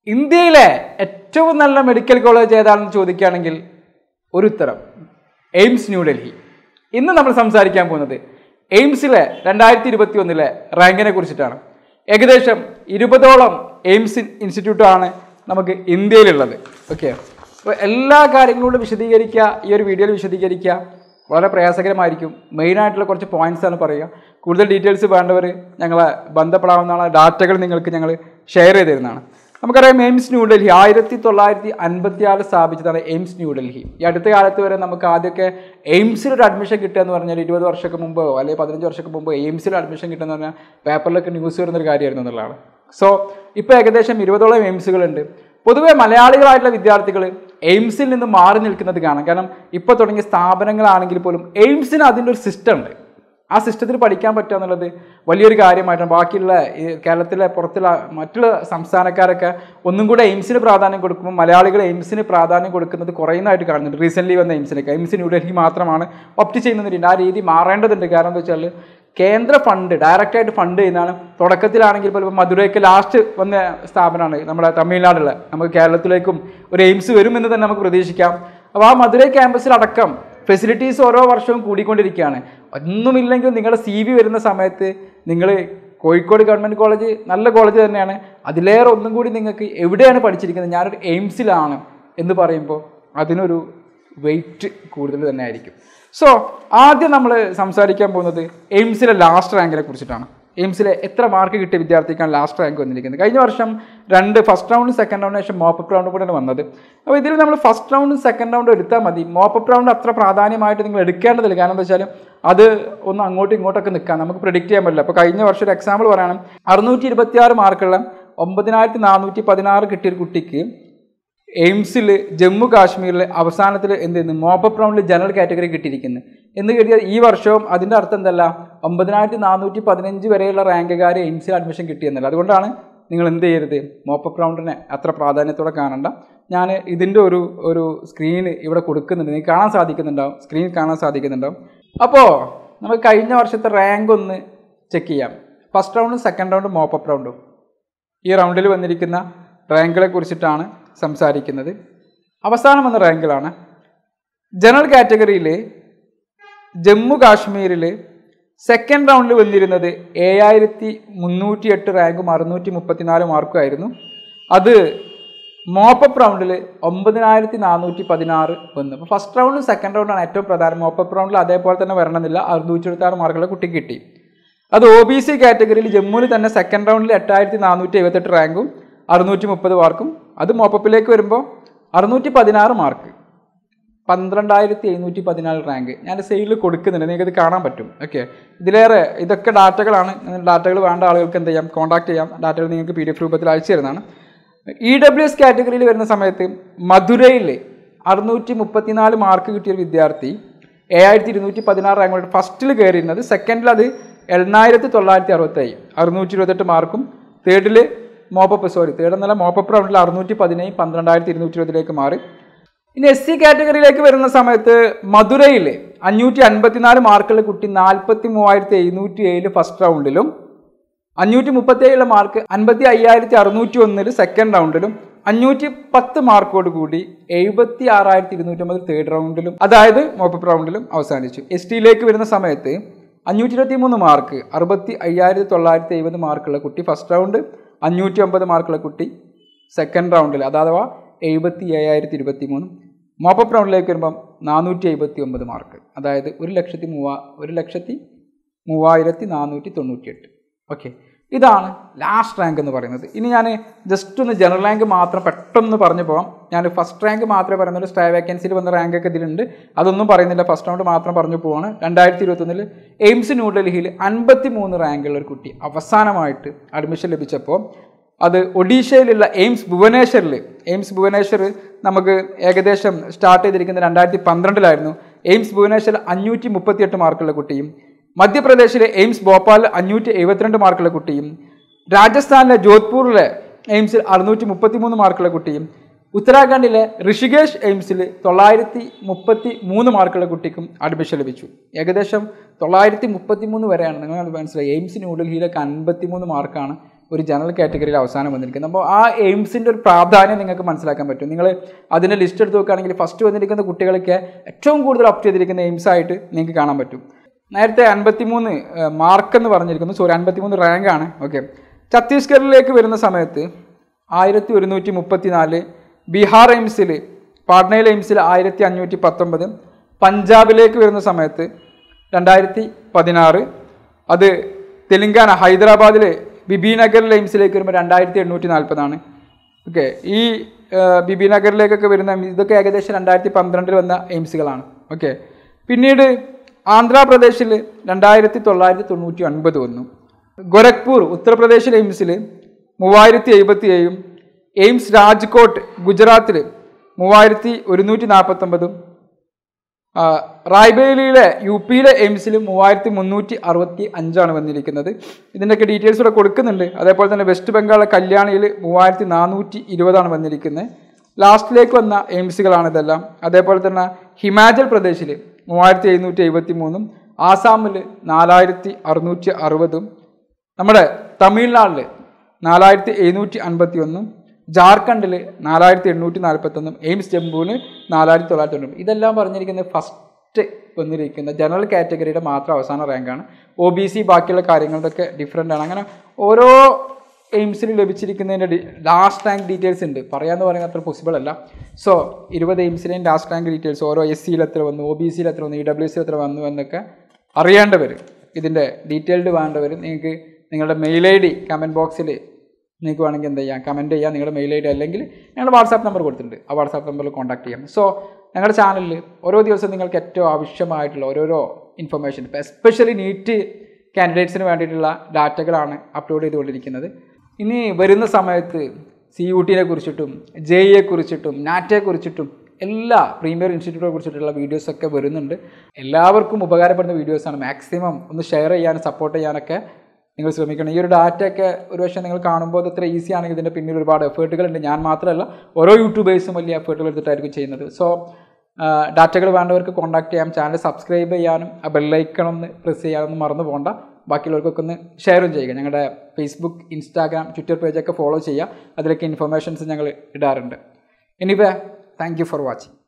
ഇന്ത്യയിലെ ഏറ്റവും നല്ല മെഡിക്കൽ കോളേജ് ഏതാണെന്ന് ചോദിക്കുകയാണെങ്കിൽ ഒരു ഉത്തരം എയിംസ് ന്യൂഡൽഹി ഇന്ന് നമ്മൾ സംസാരിക്കാൻ പോകുന്നത് എയിംസിലെ രണ്ടായിരത്തി ഇരുപത്തി ഒന്നിലെ റാങ്കിനെ കുറിച്ചിട്ടാണ് ഏകദേശം ഇരുപതോളം എയിംസ് ഇൻസ്റ്റിറ്റ്യൂട്ടാണ് നമുക്ക് ഇന്ത്യയിലുള്ളത് ഓക്കെ അപ്പോൾ എല്ലാ കാര്യങ്ങളോടും വിശദീകരിക്കുക ഈ ഒരു വീഡിയോയിൽ വിശദീകരിക്കുക വളരെ പ്രയാസകരമായിരിക്കും മെയിനായിട്ടുള്ള കുറച്ച് പോയിന്റ്സ് ആണ് പറയുക കൂടുതൽ ഡീറ്റെയിൽസ് വേണ്ടവർ ഞങ്ങളെ ബന്ധപ്പെടാവുന്നതാണ് ഡാറ്റകൾ നിങ്ങൾക്ക് ഞങ്ങൾ ഷെയർ ചെയ്ത് തരുന്നതാണ് നമുക്കറിയാം എയിംസ് ന്യൂഡൽഹി ആയിരത്തി തൊള്ളായിരത്തി അൻപത്തി ആറ് സ്ഥാപിച്ചതാണ് എയിംസ് ന്യൂഡൽഹി ഈ അടുത്ത കാലത്ത് വരെ നമുക്ക് ആദ്യമൊക്കെ എയിംസിൽ ഒരു അഡ്മിഷൻ കിട്ടുക എന്ന് പറഞ്ഞാൽ ഇരുപത് വർഷമൊക്കെ മുമ്പോ അല്ലെങ്കിൽ പതിനഞ്ച് വർഷമൊക്കെ മുമ്പ് എയിംസിൽ അഡ്മിഷൻ കിട്ടുക എന്ന് പറഞ്ഞാൽ പേപ്പറിലൊക്കെ ന്യൂസ് വരുന്നൊരു കാര്യമായിരുന്നു എന്നുള്ളതാണ് സോ ഇപ്പോൾ ഏകദേശം ഇരുപതോളം എയിംസുകളുണ്ട് പൊതുവെ മലയാളികളായിട്ടുള്ള വിദ്യാർത്ഥികൾ എയിംസിൽ നിന്ന് മാറി നിൽക്കുന്നത് കാണാം കാരണം ഇപ്പോൾ തുടങ്ങിയ സ്ഥാപനങ്ങളാണെങ്കിൽ പോലും എയിംസിന് അതിൻ്റെ ഒരു സിസ്റ്റം ഉണ്ട് ആ സിസ്റ്റത്തിൽ പഠിക്കാൻ പറ്റുക എന്നുള്ളത് വലിയൊരു കാര്യമായിട്ടാണ് ബാക്കിയുള്ള ഈ കേരളത്തിലെ പുറത്തുള്ള മറ്റുള്ള സംസ്ഥാനക്കാരൊക്കെ ഒന്നും കൂടെ എയിംസിന് പ്രാധാന്യം കൊടുക്കുമ്പോൾ മലയാളികൾ എയിംസിന് പ്രാധാന്യം കൊടുക്കുന്നത് കുറയുന്നതായിട്ട് കാണുന്നുണ്ട് റീസെൻ്റ്ലി വന്ന എയിംസിനൊക്കെ എയിംസ് ന്യൂഡൽഹി മാത്രമാണ് ഒപ്റ്റ് ചെയ്യുന്നതിന് ആ രീതി മാറേണ്ടതുണ്ട് കാരണം എന്താ വെച്ചാൽ കേന്ദ്ര ഫണ്ട് ഡയറക്റ്റായിട്ട് ഫണ്ട് ചെയ്യുന്നതാണ് തുടക്കത്തിലാണെങ്കിൽ പോലും മധുരയ്ക്ക് ലാസ്റ്റ് വന്ന സ്ഥാപനമാണ് നമ്മുടെ തമിഴ്നാടുള്ള നമുക്ക് കേരളത്തിലേക്കും ഒരു എയിംസ് വരുമെന്ന് തന്നെ നമുക്ക് പ്രതീക്ഷിക്കാം അപ്പോൾ ആ മധുരൈ ക്യാമ്പസിലടക്കം ഫെസിലിറ്റീസ് ഓരോ വർഷവും കൂടിക്കൊണ്ടിരിക്കുകയാണ് ഒന്നുമില്ലെങ്കിൽ നിങ്ങളുടെ സി വി വരുന്ന സമയത്ത് നിങ്ങൾ കോഴിക്കോട് ഗവൺമെൻറ് കോളേജ് നല്ല കോളേജ് തന്നെയാണ് അതിലേറെ ഒന്നും കൂടി നിങ്ങൾക്ക് എവിടെയാണ് പഠിച്ചിരിക്കുന്നത് ഞാനൊരു എയിംസിലാണ് എന്ന് പറയുമ്പോൾ അതിനൊരു വെയിറ്റ് കൂടുതൽ തന്നെ ആയിരിക്കും സോ ആദ്യം നമ്മൾ സംസാരിക്കാൻ പോകുന്നത് എയിംസിലെ ലാസ്റ്റ് റാങ്കിനെ കുറിച്ചിട്ടാണ് എയിംസിലെ എത്ര മാർക്ക് കിട്ടിയ വിദ്യാർത്ഥിക്കാണ് ലാസ്റ്റ് റാങ്ക് വന്നിരിക്കുന്നത് കഴിഞ്ഞ വർഷം രണ്ട് ഫസ്റ്റ് റൗണ്ടും സെക്കൻഡ് റൗണ്ടിന് ശേഷം മോപ്പപ്പ് റൗണ്ടും കൂടെയാണ് വന്നത് അപ്പോൾ ഇതിൽ നമ്മൾ ഫസ്റ്റ് റൗണ്ടും സെക്കൻഡ് റൗണ്ടും എടുത്താൽ മതി മോപ്പപ്പ് റൗണ്ട് അത്ര പ്രാധാന്യമായിട്ട് നിങ്ങൾ എടുക്കേണ്ടതില്ല കാരണം എന്താ വെച്ചാൽ അത് ഒന്ന് അങ്ങോട്ടും ഇങ്ങോട്ടൊക്കെ നിൽക്കാം നമുക്ക് പ്രിഡിക്റ്റ് ചെയ്യാൻ പറ്റില്ല അപ്പോൾ കഴിഞ്ഞ വർഷം ഒരു എക്സാമ്പിൾ പറയുകയാണെങ്കിൽ അറുന്നൂറ്റി ഇരുപത്തി ആറ് മാർക്കുള്ള ഒമ്പതിനായിരത്തി നാനൂറ്റി പതിനാറ് കിട്ടിയൊരു കുട്ടിക്ക് എയിംസിൽ ജമ്മു കാശ്മീരിൽ അവസാനത്തിൽ എന്ത് ചെയ്യുന്നു മോപ്പപ്പ് റൗണ്ടിൽ ജനറൽ കാറ്റഗറി കിട്ടിയിരിക്കുന്നു എന്ന് കരുതിയാൽ ഈ വർഷവും അതിൻ്റെ അർത്ഥം എന്തല്ല ഒമ്പതിനായിരത്തി നാനൂറ്റി പതിനഞ്ച് വരെയുള്ള റാങ്കുകാർ എയിംസിൽ അഡ്മിഷൻ കിട്ടിയെന്നല്ല അതുകൊണ്ടാണ് നിങ്ങൾ എന്ത് ചെയ്യരുത് മോപ്പപ്പ് റൗണ്ടിനെ അത്ര പ്രാധാന്യത്തോടെ കാണണ്ട ഞാൻ ഇതിൻ്റെ ഒരു ഒരു സ്ക്രീൻ ഇവിടെ കൊടുക്കുന്നുണ്ട് നിങ്ങൾക്ക് കാണാൻ സാധിക്കുന്നുണ്ടാവും സ്ക്രീൻ കാണാൻ സാധിക്കുന്നുണ്ടാവും അപ്പോൾ നമുക്ക് കഴിഞ്ഞ വർഷത്തെ റാങ്ക് ഒന്ന് ചെക്ക് ചെയ്യാം ഫസ്റ്റ് റൗണ്ടും സെക്കൻഡ് റൗണ്ടും മോപ്പപ്പ് റൗണ്ടും ഈ റൗണ്ടിൽ വന്നിരിക്കുന്ന റാങ്കുകളെ കുറിച്ചിട്ടാണ് സംസാരിക്കുന്നത് അവസാനം വന്ന റാങ്കുകളാണ് ജനറൽ കാറ്റഗറിയിൽ ജമ്മു കാശ്മീരിൽ സെക്കൻഡ് റൗണ്ടിൽ വന്നിരുന്നത് ഏഴായിരത്തി മുന്നൂറ്റി എട്ട് റാങ്കും അറുന്നൂറ്റി മുപ്പത്തിനാല് മാർക്കും ആയിരുന്നു അത് മോപ്പപ്പ് റൗണ്ടിൽ ഒമ്പതിനായിരത്തി നാനൂറ്റി പതിനാറ് വന്നു അപ്പോൾ ഫസ്റ്റ് റൗണ്ടും സെക്കൻഡ് റൗണ്ടാണ് ഏറ്റവും പ്രധാനം മോപ്പപ്പ് റൗണ്ടിൽ അതേപോലെ തന്നെ വരണമെന്നില്ല അറുന്നൂറ്റി എഴുപത്താറ് മാർക്കുള്ള കുട്ടി കിട്ടി അത് ഒ ബി സി കാറ്റഗറിയിൽ ജമ്മുവിൽ തന്നെ സെക്കൻഡ് റൗണ്ടിൽ എട്ടായിരത്തി നാനൂറ്റി എഴുപത്തെട്ട് റാങ്കും അറുന്നൂറ്റി മുപ്പത് മാർക്കും അത് മോപ്പപ്പിലേക്ക് വരുമ്പോൾ അറുന്നൂറ്റി പതിനാറ് മാർക്ക് പന്ത്രണ്ടായിരത്തി എഴുന്നൂറ്റി പതിനാല് റാങ്ക് ഞാൻ സെയിലിൽ കൊടുക്കുന്നുണ്ട് നിങ്ങൾക്ക് ഇത് കാണാൻ പറ്റും ഓക്കെ ഇതിലേറെ ഇതൊക്കെ ഡാറ്റകളാണ് ഡാറ്റകൾ വേണ്ട ആളുകൾക്ക് എന്ത് ചെയ്യാം കോൺടാക്ട് ചെയ്യാം ഡാറ്റകൾ നിങ്ങൾക്ക് പി ഡി എഫ് രൂപത്തിൽ അയച്ചു തരുന്നതാണ് ഇ ഡബ്ല്യു എസ് കാറ്റഗറിയിൽ വരുന്ന സമയത്ത് മധുരയിൽ അറുന്നൂറ്റി മുപ്പത്തിനാല് മാർക്ക് കിട്ടിയ ഒരു വിദ്യാർത്ഥി ഏഴായിരത്തി ഇരുന്നൂറ്റി പതിനാറ് റാങ്കോട് ഫസ്റ്റിൽ കയറിയിരുന്നത് സെക്കൻഡിൽ അത് എണ്ണായിരത്തി തൊള്ളായിരത്തി അറുപത്തേഴ് അറുന്നൂറ്റി ഇരുപത്തെട്ട് മാർക്കും തേർഡിൽ മോപ്പപ്പ് സോറി തേർഡ് എന്നല്ല മോപ്പപ്പ് റൗണ്ടിൽ അറുന്നൂറ്റി പതിനേഴ് പന്ത്രണ്ടായിരത്തി ഇരുന്നൂറ്റി ഇരുപതിലേക്ക് മാറി ഇനി എസ് സി കാറ്റഗറിയിലേക്ക് വരുന്ന സമയത്ത് മധുരയിൽ അഞ്ഞൂറ്റി അൻപത്തിനാല് മാർക്കുള്ള കുട്ടി നാൽപ്പത്തി മൂവായിരത്തി എഴുന്നൂറ്റി ഏഴില് ഫസ്റ്റ് റൗണ്ടിലും അഞ്ഞൂറ്റി മുപ്പത്തി ഏഴിലെ മാർക്ക് അൻപത്തി അയ്യായിരത്തി അറുന്നൂറ്റി ഒന്നിൽ സെക്കൻഡ് റൗണ്ടിലും അഞ്ഞൂറ്റി പത്ത് മാർക്കോട് കൂടി എഴുപത്തി ആറായിരത്തി ഇരുന്നൂറ്റമ്പത് തേർഡ് റൗണ്ടിലും അതായത് മോപ്പപ്പ് റൗണ്ടിലും അവസാനിച്ചു എസ് ടിയിലേക്ക് വരുന്ന സമയത്ത് അഞ്ഞൂറ്റി ഇരുപത്തി മൂന്ന് മാർക്ക് അറുപത്തി അയ്യായിരത്തി തൊള്ളായിരത്തി എഴുപത് മാർക്കുള്ള കുട്ടി ഫസ്റ്റ് റൗണ്ട് അഞ്ഞൂറ്റി ഒമ്പത് മാർക്കുള്ള കുട്ടി സെക്കൻഡ് റൗണ്ടിൽ അഥവാ എഴുപത്തി ഏഴായിരത്തി ഇരുപത്തി മൂന്നും മോപ്പപ്പ് റൗണ്ടിലേക്ക് വരുമ്പം നാനൂറ്റി എഴുപത്തി ഒമ്പത് മാർക്ക് അതായത് ഒരു ലക്ഷത്തി മൂവാ ഒരു ലക്ഷത്തി മൂവായിരത്തി നാനൂറ്റി തൊണ്ണൂറ്റി എട്ട് ഓക്കെ ഇതാണ് ലാസ്റ്റ് റാങ്ക് എന്ന് പറയുന്നത് ഇനി ഞാൻ ജസ്റ്റ് ഒന്ന് ജനറൽ റാങ്ക് മാത്രം പെട്ടെന്ന് പറഞ്ഞു പോകാം ഞാൻ ഫസ്റ്റ് റാങ്ക് മാത്രമേ പറയുന്നുള്ളൂ സ്റ്റേ വേക്കൻസിയിൽ വന്ന റാങ്കൊക്കെ ഇതിലുണ്ട് അതൊന്നും പറയുന്നില്ല ഫസ്റ്റ് റൗണ്ട് മാത്രം പറഞ്ഞു പോവാണ് രണ്ടായിരത്തി ഇരുപത്തൊന്നിൽ എയിംസ് ന്യൂഡൽഹിയിൽ അൻപത്തി മൂന്ന് റാങ്കുള്ള ഒരു കുട്ടി അവസാനമായിട്ട് അഡ്മിഷൻ ലഭിച്ചപ്പോൾ അത് ഒഡീഷയിലുള്ള എയിംസ് ഭുവനേശ്വറിൽ എയിംസ് ഭുവനേശ്വർ നമുക്ക് ഏകദേശം സ്റ്റാർട്ട് ചെയ്തിരിക്കുന്നത് രണ്ടായിരത്തി പന്ത്രണ്ടിലായിരുന്നു എയിംസ് ഭുവനേശ്വർ അഞ്ഞൂറ്റി മുപ്പത്തിയെട്ട് മാർക്കുള്ള കുട്ടിയും മധ്യപ്രദേശിലെ എയിംസ് ഭോപ്പാലിൽ അഞ്ഞൂറ്റി എഴുപത്തിരണ്ട് മാർക്കുള്ള കുട്ടിയും രാജസ്ഥാനിലെ ജോധ്പൂരിലെ എയിംസിൽ അറുന്നൂറ്റി മുപ്പത്തി മൂന്ന് മാർക്കുള്ള കുട്ടിയും ഉത്തരാഖണ്ഡിലെ ഋഷികേഷ് എയിംസിൽ തൊള്ളായിരത്തി മുപ്പത്തി മൂന്ന് മാർക്കുള്ള കുട്ടിക്കും അഡ്മിഷൻ ലഭിച്ചു ഏകദേശം തൊള്ളായിരത്തി മുപ്പത്തി മൂന്ന് വരെയാണ് നിങ്ങൾ മനസ്സിലായി എയിംസ് ന്യൂഡൽഹിയിലേക്ക് അൻപത്തി മൂന്ന് മാർക്കാണ് ഒരു ജനറൽ കാറ്റഗറിയിൽ അവസാനം വന്നിരിക്കുന്നത് അപ്പോൾ ആ എയിംസിൻ്റെ ഒരു പ്രാധാന്യം നിങ്ങൾക്ക് മനസ്സിലാക്കാൻ പറ്റും നിങ്ങൾ അതിൻ്റെ ലിസ്റ്റ് എടുത്ത് നോക്കുകയാണെങ്കിൽ ഫസ്റ്റ് വന്നിരിക്കുന്ന കുട്ടികളൊക്കെ ഏറ്റവും കൂടുതൽ അപ്റ്റ് ചെയ്തിരിക്കുന്ന എയിംസ് ആയിട്ട് നിങ്ങൾക്ക് കാണാൻ പറ്റും നേരത്തെ അൻപത്തിമൂന്ന് മാർക്ക് എന്ന് പറഞ്ഞിരിക്കുന്നു സോറി അൻപത്തിമൂന്ന് റാങ്കാണ് ഓക്കെ ഛത്തീസ്ഗഡിലേക്ക് വരുന്ന സമയത്ത് ആയിരത്തി ഒരുന്നൂറ്റി മുപ്പത്തി നാല് ബീഹാർ എയിംസിൽ പാട്നയിൽ എയിംസിൽ ആയിരത്തി അഞ്ഞൂറ്റി പത്തൊമ്പത് പഞ്ചാബിലേക്ക് വരുന്ന സമയത്ത് രണ്ടായിരത്തി പതിനാറ് അത് തെലങ്കാന ഹൈദരാബാദിലെ ബിബിനഗർ എയിംസിലേക്ക് വരുമ്പോൾ രണ്ടായിരത്തി എണ്ണൂറ്റി നാൽപ്പതാണ് ഓക്കെ ഈ ആ, ബിബിനഗറിലേക്കൊക്കെ വരുന്ന ഇതൊക്കെ ഏകദേശം രണ്ടായിരത്തി പന്ത്രണ്ടിൽ വന്ന എയിംസുകളാണ് ഓക്കെ പിന്നീട് ആന്ധ്രാപ്രദേശിൽ രണ്ടായിരത്തി തൊള്ളായിരത്തി തൊണ്ണൂറ്റി ഒൻപത് വന്നു ഗോരഖ്പൂർ ഉത്തർപ്രദേശിലെ എയിംസിൽ മൂവായിരത്തി എഴുപത്തി ഏഴും എയിംസ് രാജ്കോട്ട് ഗുജറാത്തിൽ മൂവായിരത്തി ഒരുന്നൂറ്റി നാൽപ്പത്തൊമ്പതും ആ, റായ്ബേലിയിലെ യു പിയിലെ എയിംസിൽ മൂവായിരത്തി മുന്നൂറ്റി അറുപത്തി അഞ്ചാണ് വന്നിരിക്കുന്നത് ഇതിൻ്റെയൊക്കെ ഡീറ്റെയിൽസ് ഇവിടെ കൊടുക്കുന്നുണ്ട് അതേപോലെ തന്നെ വെസ്റ്റ് ബംഗാളിലെ കല്യാണിയിൽ മൂവായിരത്തി നാനൂറ്റി ഇരുപതാണ് വന്നിരിക്കുന്നത് ലാസ്റ്റിലേക്ക് വന്ന എയിംസുകളാണ് ഇതെല്ലാം അതേപോലെ തന്നെ ഹിമാചൽ പ്രദേശിൽ മൂവായിരത്തി എഴുന്നൂറ്റി എഴുപത്തി മൂന്നും ആസാമിൽ നാലായിരത്തി അറുന്നൂറ്റി അറുപതും നമ്മുടെ തമിഴ്നാട്ടിൽ നാലായിരത്തി എഴുന്നൂറ്റി അൻപത്തി ഒന്നും ജാർഖണ്ഡിൽ നാലായിരത്തി എണ്ണൂറ്റി നാൽപ്പത്തൊന്നും എയിംസ് ജമ്മുവിന് നാലായിരത്തി തൊള്ളായിരത്തി തൊണ്ണൂറ് ഇതെല്ലാം പറഞ്ഞിരിക്കുന്നത് ഫസ്റ്റ് വന്നിരിക്കുന്ന ജനറൽ കാറ്റഗറിയുടെ മാത്രം അവസാന റാങ്കാണ് ഒ ബി സി ബാക്കിയുള്ള കാര്യങ്ങളുടെയൊക്കെ ഡിഫറെൻ്റ് ആണ് അങ്ങനെ ഓരോ എയിംസിൽ ലഭിച്ചിരിക്കുന്നതിൻ്റെ ഡി ലാസ്റ്റ് റാങ്ക് ഡീറ്റെയിൽസ് ഉണ്ട് പറയാമെന്ന് പറയുന്നത് അത്ര പോസിബിൾ അല്ല സോ ഇരുപത് എയിംസിലെയും ലാസ്റ്റ് റാങ്ക് ഡീറ്റെയിൽസ് ഓരോ എസ് സിയിൽ എത്ര വന്നു ഒ ബി സിയിൽ എത്ര വന്നു ഇ ഡബ്ല്യു സിയിൽ എത്ര വന്നു എന്നൊക്കെ അറിയേണ്ടവർ ഇതിൻ്റെ ഡീറ്റെയിൽഡ് വേണ്ടവർ നിങ്ങൾക്ക് നിങ്ങളുടെ മെയിൽ ഐ ഡി കമൻറ്റ് ബോക്സിൽ നിങ്ങൾക്ക് വേണമെങ്കിൽ എന്ത് ചെയ്യാം കമൻറ്റ് ചെയ്യാം നിങ്ങളുടെ മെയിൽ ഐ ഡി അല്ലെങ്കിൽ ഞങ്ങളുടെ വാട്സാപ്പ് നമ്പർ കൊടുത്തിട്ടുണ്ട് ആ വാട്സാപ്പ് നമ്പറിൽ കോൺടാക്ട് ചെയ്യാം സോ ഞങ്ങളുടെ ചാനലിൽ ഓരോ ദിവസവും നിങ്ങൾക്ക് ഏറ്റവും ആവശ്യമായിട്ടുള്ള ഓരോരോ ഇൻഫർമേഷൻ ഇപ്പോൾ എസ്പെഷ്യലി നീറ്റ് കാൻഡിഡേറ്റ്സിന് വേണ്ടിയിട്ടുള്ള ഡാറ്റകളാണ് അപ്ലോഡ് ചെയ്തുകൊണ്ടിരിക്കുന്നത് ഇനി വരുന്ന സമയത്ത് സി യു ടിനെ കുറിച്ചിട്ടും ജെ ഇയെ കുറിച്ചിട്ടും നാറ്റയെ കുറിച്ചിട്ടും എല്ലാ പ്രീമിയർ ഇൻസ്റ്റിറ്റ്യൂട്ടിനെ കുറിച്ചിട്ടുള്ള വീഡിയോസൊക്കെ വരുന്നുണ്ട് എല്ലാവർക്കും ഉപകാരപ്പെടുന്ന വീഡിയോസാണ് മാക്സിമം ഒന്ന് ഷെയർ ചെയ്യാനും സപ്പോർട്ട് ചെയ്യാനൊക്കെ നിങ്ങൾ ശ്രമിക്കണം ഈ ഒരു ഡാറ്റയൊക്കെ ഒരു പക്ഷേ നിങ്ങൾ കാണുമ്പോൾ അത് ഇത്ര ഈസി ആണെങ്കിൽ ഇതിൻ്റെ പിന്നിൽ ഒരുപാട് എഫേർട്ടുകളുണ്ട് ഞാൻ മാത്രമല്ല ഓരോ യൂട്യൂബേഴ്സും വലിയ എഫേർട്ടുകൾ എടുത്തിട്ടായിരിക്കും ചെയ്യുന്നത് സോ ഡാറ്റകൾ വേണ്ടവർക്ക് കോൺടാക്ട് ചെയ്യാം ചാനൽ സബ്സ്ക്രൈബ് ചെയ്യാനും ആ ബെല്ലൈക്കണം ഒന്ന് പ്രസ് ചെയ്യാനൊന്നും മറന്നു പോകണ്ട ബാക്കിയുള്ളവർക്കൊക്കെ ഒന്ന് ഷെയറും ചെയ്യുക ഞങ്ങളുടെ ഫേസ്ബുക്ക് ഇൻസ്റ്റാഗ്രാം ട്വിറ്റർ പേജൊക്കെ ഫോളോ ചെയ്യുക അതിലൊക്കെ ഇൻഫർമേഷൻസ് ഞങ്ങൾ ഇടാറുണ്ട് anyway thank you for watching